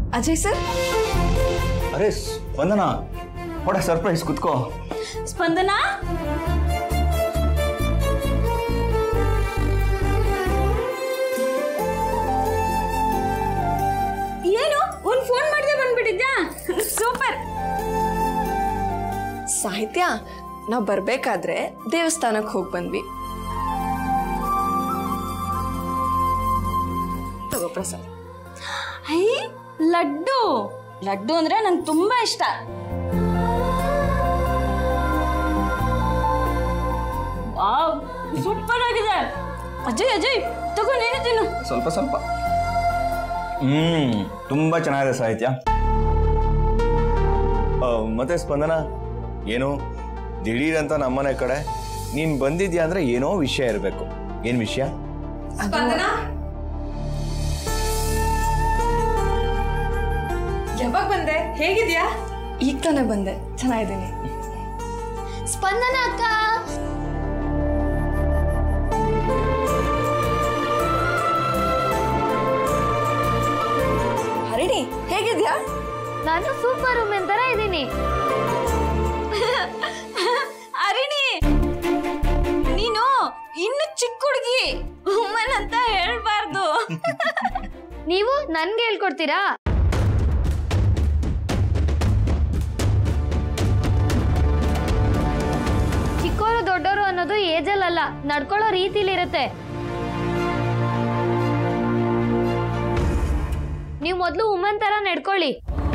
Ajay sir ಅರೆ ಸ್ಪಂದನ ಹೊಡ surprise ಕುತ್ಕೋ ಸ್ಪಂದನ ಏನು ಒಂದ್ ಫೋನ್ ಮಾಡಿದೆ ಬಂದ್ಬಿಟ್ಟಿದ್ಯಾ ಸೂಪರ್ ಸಾಹಿತ್ಯ ನಾವು ಬರ್ಬೇಕಾದ್ರೆ ದೇವಸ್ಥಾನಕ್ಕೆ ಹೋಗಿ ಬಂದ್ವಿ ತಗೋ ಪ್ರಸಾದ್ ಐ ಲಡ್ಡು ಲಡ್ಡು ಅಂದ್ರೆ ನಂಗೆ ತುಂಬಾ ಇಷ್ಟ ವಾವ್ ಸೂಪರ್ ಆಗಿದೆ ಅಜಯ್ ಅಜಯ್ ತಗೋ ನೀನು ತಿನ್ನು ಸ್ವಲ್ಪ ಸ್ವಲ್ಪ ಹ್ಮ್ ತುಂಬಾ ಚೆನ್ನಾಗಿದೆ ಸಾಹಿತ್ಯ ಆ, ಮತ್ತೆ ಸ್ಪಂದನ ಏನು ದಿಢೀರ್ ಅಂತ ನಮ್ಮನೆ ಕಡೆ ನೀನ್ ಬಂದಿದ್ಯಾ ಅಂದ್ರೆ ಏನೋ ವಿಷಯ ಇರಬೇಕು ಏನ್ ವಿಷಯ ಯಾವಾಗ ಬಂದೆ ಹೇಗಿದ್ಯಾ ಈಗ ತಾನೇ ಬಂದೆ ಚೆನ್ನಾಗಿದ್ದೀನಿ ಸ್ಪಂದನ ಅಕ್ಕ ಹರಿಣಿ ಹೇಗಿದ್ಯಾ ನಾನು ಸೂಪರ್ ವುಮೆನ್ ತರ ಇದ್ದೀನಿ ಅರಿಣಿ ನೀನು ಇನ್ನು ಚಿಕ್ಕ ಹುಡುಗಿ ಉಮ್ಮನ್ ಅಂತ ಹೇಳ್ಬಾರ್ದು ನೀವು ನನ್ಗೆ ಹೇಳ್ಕೊಡ್ತೀರಾ ಚಿಕ್ಕವರು ದೊಡ್ಡವರು ಅನ್ನೋದು ಏಜಲ್ಲಲ್ಲ ನಡ್ಕೊಳ್ಳೋ ರೀತಿಲಿರುತ್ತೆ ನೀವು ಮೊದಲು ವುಮನ್ ತರ ನಡ್ಕೊಳ್ಳಿ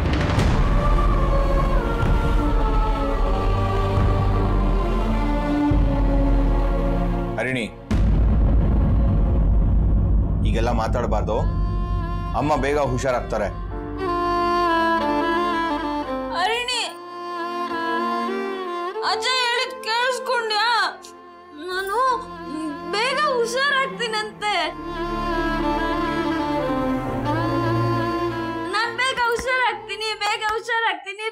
ಹರಿಣಿ ಈಗೆಲ್ಲ ಮಾತಾಡಬಾರ್ದು ಅಮ್ಮ ಬೇಗ ಹುಷಾರಾಗ್ತಾರೆ ಅರಿಣಿ ಅಜಯ್ ಹೇಳಿದ್ ಕೇಳಿಸ್ಕೊಂಡ್ಯಾ ನಾನು ಬೇಗ ಹುಷಾರಾಗ್ತೀನಂತೆ ನಾನ್ ಬೇಗ ಹುಷಾರಾಗ್ತೀನಿ ಬೇಗ ಹುಷಾರಾಗ್ತೀನಿ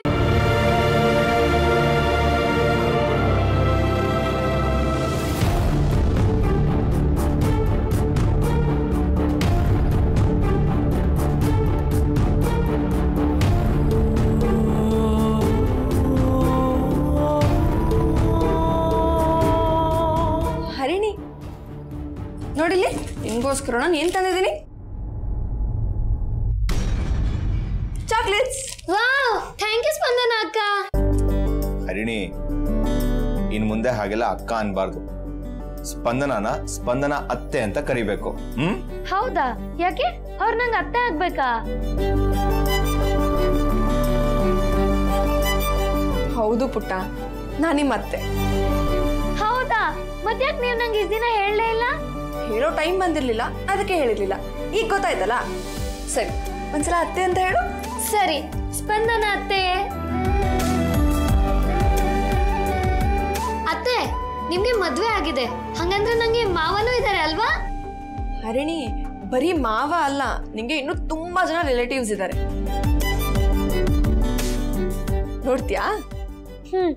ಹರಿಣಿ ನೋಡಿಲಿ ನಿನ್ಗೋಸ್ಕರ ನಾನು ಏನ್ ತಂದಿದ್ದೀನಿ chocolates wow thank you Spandana ಅಕ್ಕ ಹರಿಣಿ ಇನ್ ಮುಂದೆ ಹಾಗೆಲ್ಲ ಅಕ್ಕ ಅನ್ಬಾರ್ದು ಸ್ಪಂದನನ ಸ್ಪಂದನ ಅತ್ತೆ ಅಂತ ಕರಿಬೇಕು ಹ್ಮ್ ಹೌದಾ ಯಾಕೆ ಅವ್ರು ನಂಗೆ ಅತ್ತೆ ಆಗ್ಬೇಕಾ ಹೌದು ಪುಟ್ಟ ನಾನು ನಿಮ್ಮ ಅತ್ತೆ ಹೌದಾ ಮತ್ತ್ಯಾಕ್ ನೀವು ನಂಗೆ ಇಷ್ಟ ದಿನ ಹೇಳಲೇ ಇಲ್ಲ ಹೇಳೋ ಟೈಮ್ ಬಂದಿರ್ಲಿಲ್ಲ ಅದಕ್ಕೆ ಹೇಳಿರ್ಲಿಲ್ಲ ಈಗ ಗೊತ್ತಾಯ್ತಲ್ಲ ಸರಿ ಒಂದ್ಸಲ ಅತ್ತೆ ಅಂತ ಹೇಳು ಸರಿ ಸ್ಪಂದನ ಅತ್ತೆ ಅತ್ತೆ ನಿಮ್ಗೆ ಮದ್ವೆ ಆಗಿದೆ ಹಂಗಂದ್ರೆ ನಂಗೆ ಮಾವನೂ ಇದ್ದಾರೆ ಅಲ್ವಾ ಹರಿಣಿ ಬರೀ ಮಾವ ಅಲ್ಲ ನಿಂಗೆ ಇನ್ನೂ ತುಂಬಾ ಜನ ರಿಲೇಟಿವ್ಸ್ ಇದ್ದಾರೆ ನೋಡ್ತೀಯಾ ಹ್ಮ್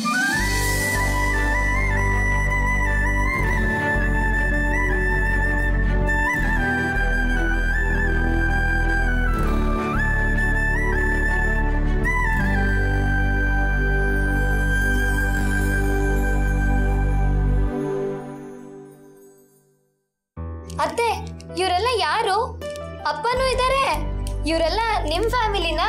ಅತ್ತೆ ಇವರೆಲ್ಲ ಯಾರು ಅಪ್ಪನೂ ಇದ್ದಾರೆ ಇವರೆಲ್ಲ ನಿಮ್ ಫ್ಯಾಮಿಲಿನಾ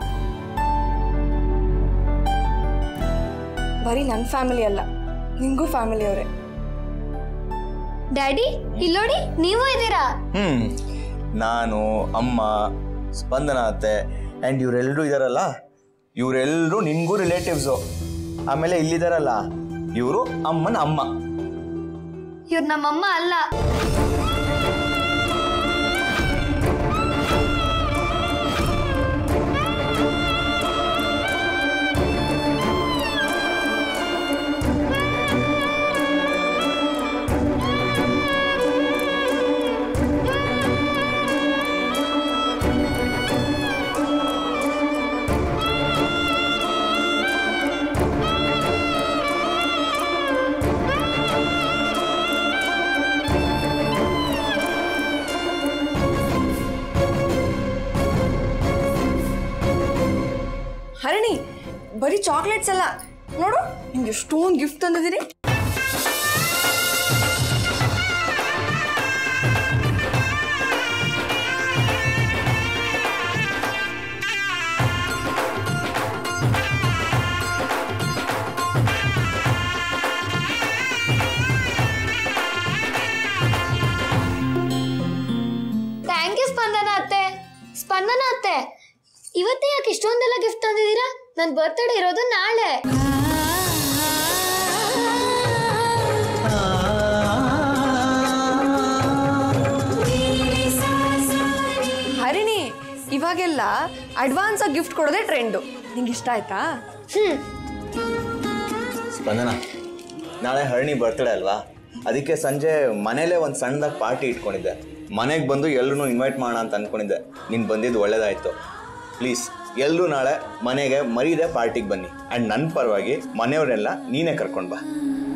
ಬರೀ ನನ್ನ ಫ್ಯಾಮಿಲಿ ಅಲ್ಲ ನಿಂಗೂ ಫ್ಯಾಮಿಲಿ ಅವರೇ ಡ್ಯಾಡಿ ಇಲ್ಲೋಡಿ ನೀವು ಇದ್ದೀರಾ ಹ್ಮ್ ನಾನು ಅಮ್ಮ ಸ್ಪಂದನ ಅತ್ತೆ ಆ್ಯಂಡ್ ಇವರೆಲ್ಲರೂ ಇದಾರಲ್ಲ ಇವರೆಲ್ಲರೂ ನಿನ್ಗೂ ರಿಲೇಟಿವ್ಸು ಆಮೇಲೆ ಇಲ್ಲಿದಾರಲ್ಲ ಇವರು ಅಮ್ಮನ ಅಮ್ಮ ಇವ್ರು ನಮ್ಮಮ್ಮ ಅಲ್ಲ ಹರಣಿ ಬರೀ ಚಾಕ್ಲೇಟ್ಸ್ ಅಲ್ಲ ನೋಡು ನಿಂಗೆ ಎಷ್ಟೊಂದು ಗಿಫ್ಟ್ ತಂದಿದ್ದೀನಿ ಥ್ಯಾಂಕ್ ಯು ಸ್ಪಂದನ ಅತ್ತೆ ಸ್ಪಂದನ ಅತ್ತೆ ಇವತ್ತೇ ಯಾಕೆ ಇಷ್ಟೊಂದೆಲ್ಲ ಗಿಫ್ಟ್ ತಂದಿದ್ದೀರಾ ನನ್ನ ಬರ್ತ್ಡೇ ಇರೋದು ನಾಳೆ ಹರಿಣಿ ಇವಾಗೆಲ್ಲ ಅಡ್ವಾನ್ಸ್ ಆಗಿ ಗಿಫ್ಟ್ ಕೊಡೋದೇ ಟ್ರೆಂಡು ನಿಂಗೆ ಇಷ್ಟ ಆಯ್ತಾ ಹ್ಮ್ ಸ್ಪಂದನ ನಾಳೆ ಹರಣಿ ಬರ್ತಡೇ ಅಲ್ವಾ ಅದಕ್ಕೆ ಸಂಜೆ ಮನೇಲೇ ಒಂದು ಸಣ್ಣದಾಗಿ ಪಾರ್ಟಿ ಇಟ್ಕೊಂಡಿದ್ದೆ ಮನೆಗೆ ಬಂದು ಎಲ್ಲರೂ ಇನ್ವೈಟ್ ಮಾಡೋಣ ಅಂತ ಅಂದ್ಕೊಂಡಿದ್ದೆ ನೀನು ಬಂದಿದ್ದು ಒಳ್ಳೇದಾಯಿತು ಪ್ಲೀಸ್ ಎಲ್ಲರೂ ನಾಳೆ ಮನೆಗೆ ಮರೀದೆ ಪಾರ್ಟಿಗೆ ಬನ್ನಿ ಆ್ಯಂಡ್ ನನ್ನ ಪರವಾಗಿ ಮನೆಯವರೆಲ್ಲ ನೀನೇ ಕರ್ಕೊಂಡು ಬಾ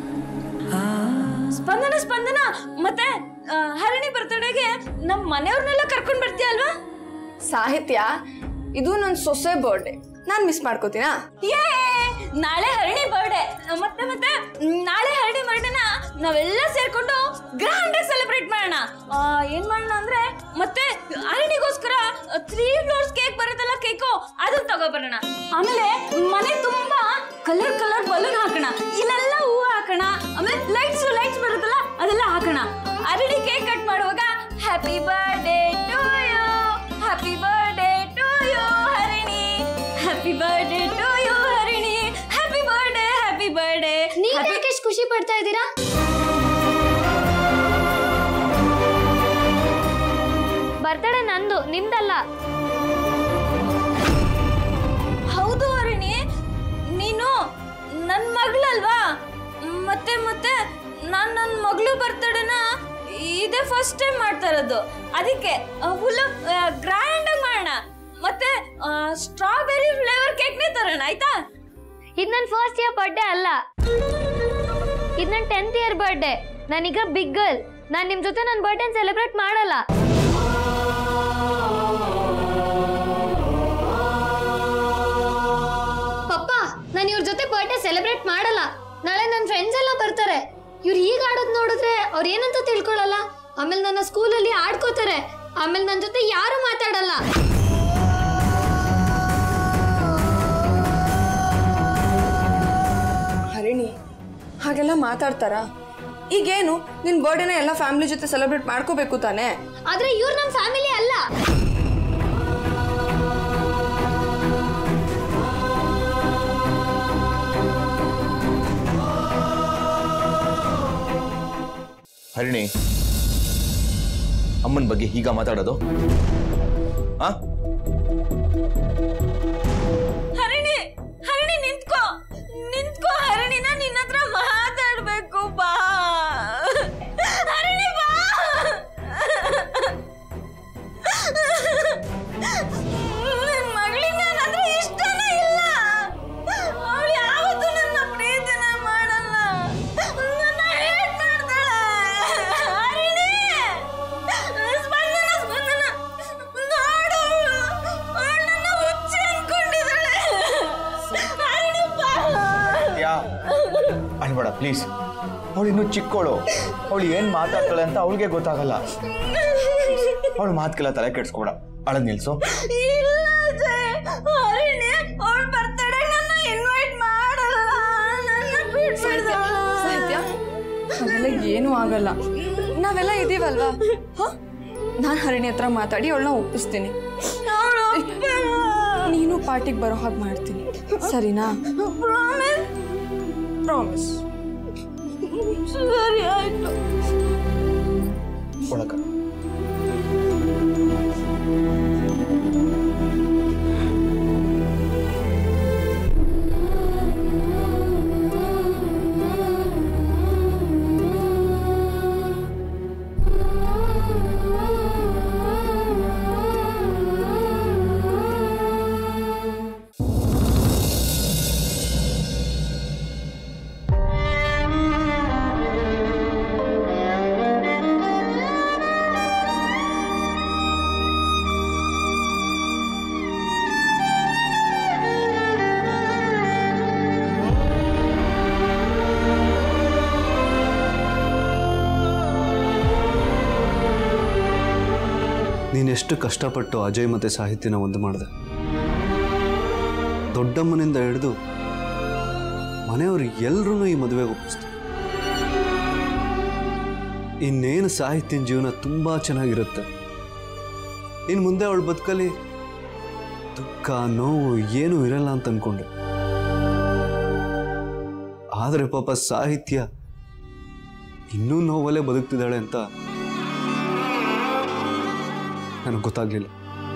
ಸ್ಪಂದನ ಸ್ಪಂದನ ಮತ್ತೆ ಆ, ಹರಣಿ ಬರ್ತಡೆಗೆ ನಮ್ಮ ಮನೆಯವ್ರನ್ನೆಲ್ಲ ಕರ್ಕೊಂಡ್ ಬರ್ತೀಯ ಅಲ್ವಾ ಸಾಹಿತ್ಯ ಇದು ನನ್ನ ಸೊಸೆ ಬರ್ಡೇ ನಾನು ಮಿಸ್ ಮಾಡ್ಕೋತೀನಾ ಯೇ ನಾಳೆ ಹರಣಿ ಬರ್ಡೇ ಮತ್ತೆ ಮತ್ತೆ ಮ್, ನಾಳೆ ಹರಣಿ ಬರ್ಡೇನ ನಾವೆಲ್ಲ ಸೇರ್ಕೊಂಡು ಗ್ರ್ಯಾಂಡ್ ಆಗಿ ಸೆಲೆಬ್ರೇಟ್ ಮಾಡೋಣ ಆ, ಏನ್ ಮಾಡೋಣ ಅಂದ್ರೆ ಮತ್ತೆ ಹರಣಿಗೋಸ್ಕರ ತ್ರೀ ಫ್ಲೋರ್ಸ್ ಕೇಕ್ ಬರುತ್ತಲ್ಲ ಕೇಕು ಅದನ್ನ ತಗೋಬರೋಣ ಆಮೇಲೆ ಮನೆ ತುಂಬಾ ಕಲರ್ ಕಲರ್ ಬಲೂನ್ ಹಾಕೋಣ ಇಲ್ಲೆಲ್ಲ ಹೂವು ಹಾಕೋಣ ಆಮೇಲೆ ಲೈಟ್ಸ್ ಲೈಟ್ಸ್ ಬರುತ್ತಲ್ಲ ಅದೆಲ್ಲ ಹಾಕೋಣ ಹರಣಿ ಕೇಕ್ ಕಟ್ ಮಾಡುವಾಗ happy birthday to you happy birthday to you Harini happy birthday to you Harini happy birthday happy birthday ನೀವ್ ಯಾಕೆ ಇಷ್ಟ್ ಖುಷಿ ಪಡ್ತಾ ಇದ್ದೀರಾ ಬರ್ತಡೇ ನಂದು ನಿಮ್ದಲ್ಲ ಹೌದು ಹರಿಣಿ ನೀನು ನನ್ನ ಮಗಳಲ್ವಾ ಮತ್ತೆ ಮತ್ತೆ ನಾನು ನನ್ನ ಮಗಳು ಬರ್ತಡೇನ ಇದೇ ಫಸ್ಟ್ ಟೈಮ್ ಮಾಡ್ತಾ ಇರೋದು ಅದಕ್ಕೆ ಫುಲ್ ಗ್ರ್ಯಾಂಡ್ ಆಗಿ ಮಾಡೋಣ ಮತ್ತೆ ಸ್ಟ್ರಾಬೆರಿ ಫ್ಲೇವರ್ ಕೇಕ್ನೇ ತರೋಣ ಆಯ್ತಾ ಇದು ನನ್ನ ಫಸ್ಟ್ ಇಯರ್ ಬರ್ಡೇ ಅಲ್ಲ ಇದು ನನ್ನ ಟೆಂತ್ ಇಯರ್ ಬರ್ಡೇ ನಾನೀಗ ಬಿಗ್ ಗರ್ಲ್ ನಾನು ನಿಮ್ಮ ಜೊತೆ ನನ್ನ ಬರ್ಡೇ ಸೆಲೆಬ್ರೇಟ್ ಮಾಡಲ್ಲ ಪಪ್ಪ ನಾನು ಇವ್ರ ಜೊತೆ ಬರ್ಡೇ ಸೆಲೆಬ್ರೇಟ್ ಮಾಡಲ್ಲ ನಾಳೆ ನನ್ನ ಫ್ರೆಂಡ್ಸ್ ಎಲ್ಲ ಬರ್ತಾರೆ ಇವ್ರು ಈಗ ಆಡೋದು ನೋಡಿದ್ರೆ ಅವ್ರು ಏನಂತ ತಿಳ್ಕೊಳ್ಳಲ್ಲ ಆಮೇಲೆ ನನ್ನ ಸ್ಕೂಲಲ್ಲಿ ಆಡ್ಕೋತಾರೆ ಆಮೇಲೆ ನನ್ನ ಜೊತೆ ಯಾರು ಮಾತಾಡಲ್ಲ ಹರಿಣಿ ಹಾಗೆಲ್ಲ ಮಾತಾಡ್ತಾರಾ ಈಗೇನು ನಿನ್ನ ಬರ್ಡೇನ ಎಲ್ಲ ಫ್ಯಾಮಿಲಿ ಜೊತೆ ಸೆಲೆಬ್ರೇಟ್ ಮಾಡ್ಕೋಬೇಕು ತಾನೇ ಆದ್ರೆ ಇವ್ರು ನಮ್ಮ ಫ್ಯಾಮಿಲಿ ಅಲ್ಲ ಹರಿಣಿ ಅಮ್ಮನ ಬಗ್ಗೆ ಹೀಗ ಮಾತಾಡೋದು ಆ ಹರಿಣಿ ಹರಿಣಿ ನಿಂತ್ಕೋ ನಿಂತ್ಕೋ ಹರಿಣಿ ನಾನು ನಿನ್ನ ಹತ್ರ ಮಾತಾಡ್ಬೇಕು ಬಾ ಹರಿಣಿ ಬಾ ನನ್ ಮಗಳಿಗೆ ನನ್ನ ಹತ್ರ ಇಷ್ಟನೇ ಇಲ್ಲ ಅವಳು ಯಾವತ್ತೂ ನನ್ನ ಪ್ರೀತಿನ ಮಾಡಲ್ಲ ನನ್ನ hate ಮಾಡ್ತಾಳೆ ಹರಿಣಿ ಸ್ಪಂದನ ಸ್ಪಂದನ ನೋಡು ಅವಳು ನನ್ನ ಹುಚ್ಚಿ ಅನ್ಕೊಂಡಿದ್ದಾಳೆ ಹರಿಣಿ ಬಾ ಯಾ ಅನ್ಬೇಡ ಪ್ಲೀಸ್ ಅವಳು ಇನ್ನೂ ಚಿಕ್ಕವಳು ಅವಳು ಏನು ಮಾತಾಡ್ತಾಳೆ ಅಂತ ಅವಳಿಗೆ ಗೊತ್ತಾಗಲ್ಲ ಅವಳು ಮಾತುಕೆಲ್ಲ ತಲೆ ಕೆಡ್ಸ್ಕೊಬೇಡ ಅಳದ್ ನಿಲ್ಸು ಇಲ್ಲ ಅಜಯ್ ಹರಿಣಿ ಅವಳ ಬರ್ತಡೆ ನನ್ನ ಇನ್ವೈಟ್ ಮಾಡಲ್ಲ ನನ್ನ ಬಿಡ್ಬಿಡ್ದ ಸಾಹಿತ್ಯ ಅದೆಲ್ಲ ಏನೂ ಆಗಲ್ಲ ನಾವೆಲ್ಲ ಇದೀವಲ್ವಾ ಹ ನಾನು ಹರಿಣಿ ಹತ್ರ ಮಾತಾಡಿ ಅವಳನ್ನ ಒಪ್ಪಿಸ್ತೀನಿ ಅವಳು ನೀನು ಪಾರ್ಟಿಗೆ ಬರೋ ಹಾಗೆ ಮಾಡ್ತೀನಿ ಸರಿನಾ ಪ್ರಾಮಿಸ್ ಪ್ರಾಮಿಸ್ ಸರಿ ಆಯ್ತು ಒಳಕ ನೀನೆಷ್ಟು ಕಷ್ಟಪಟ್ಟು ಅಜಯ್ ಮತ್ತು ಸಾಹಿತ್ಯನ ಒಂದು ಮಾಡಿದೆ ದೊಡ್ಡಮ್ಮನಿಂದ ಹಿಡಿದು ಮನೆಯವರು ಎಲ್ಲರೂ ಈ ಮದುವೆಗೆ ಒಪ್ಪಿಸ್ತು ಇನ್ನೇನು ಸಾಹಿತ್ಯನ ಜೀವನ ತುಂಬ ಚೆನ್ನಾಗಿರುತ್ತೆ ಇನ್ನು ಮುಂದೆ ಅವಳ ಬದುಕಲ್ಲಿ ದುಃಖ ನೋವು ಏನೂ ಇರಲ್ಲ ಅಂತ ಅನ್ಕೊಂಡೆ ಆದರೆ ಪಾಪ ಸಾಹಿತ್ಯ ಇನ್ನೂ ನೋವಲ್ಲೇ ಬದುಕ್ತಿದ್ದಾಳೆ ಅಂತ ನನಗೆ ಗೊತ್ತಾಗ್ಲಿಲ್ಲ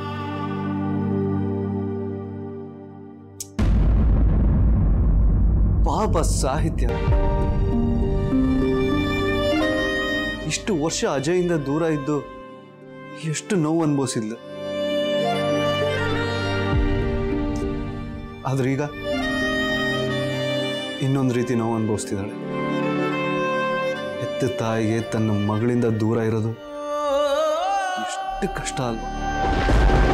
ಪಾಪ ಸಾಹಿತ್ಯ ಇಷ್ಟು ವರ್ಷ ಅಜಯಿಂದ ದೂರ ಇದ್ದು ಎಷ್ಟು ನೋವು ಅನುಭವಿಸಿದ್ಲು ಆದ್ರೆ ಈಗ ಇನ್ನೊಂದು ರೀತಿ ನೋವು ಅನುಭವಿಸ್ತಿದ್ದಾಳೆ ಹೆತ್ತ ತಾಯಿಗೆ ತನ್ನ ಮಗಳಿಂದ ದೂರ ಇರೋದು ಎಷ್ಟು ಕಷ್ಟ ಅಲ್ವಾ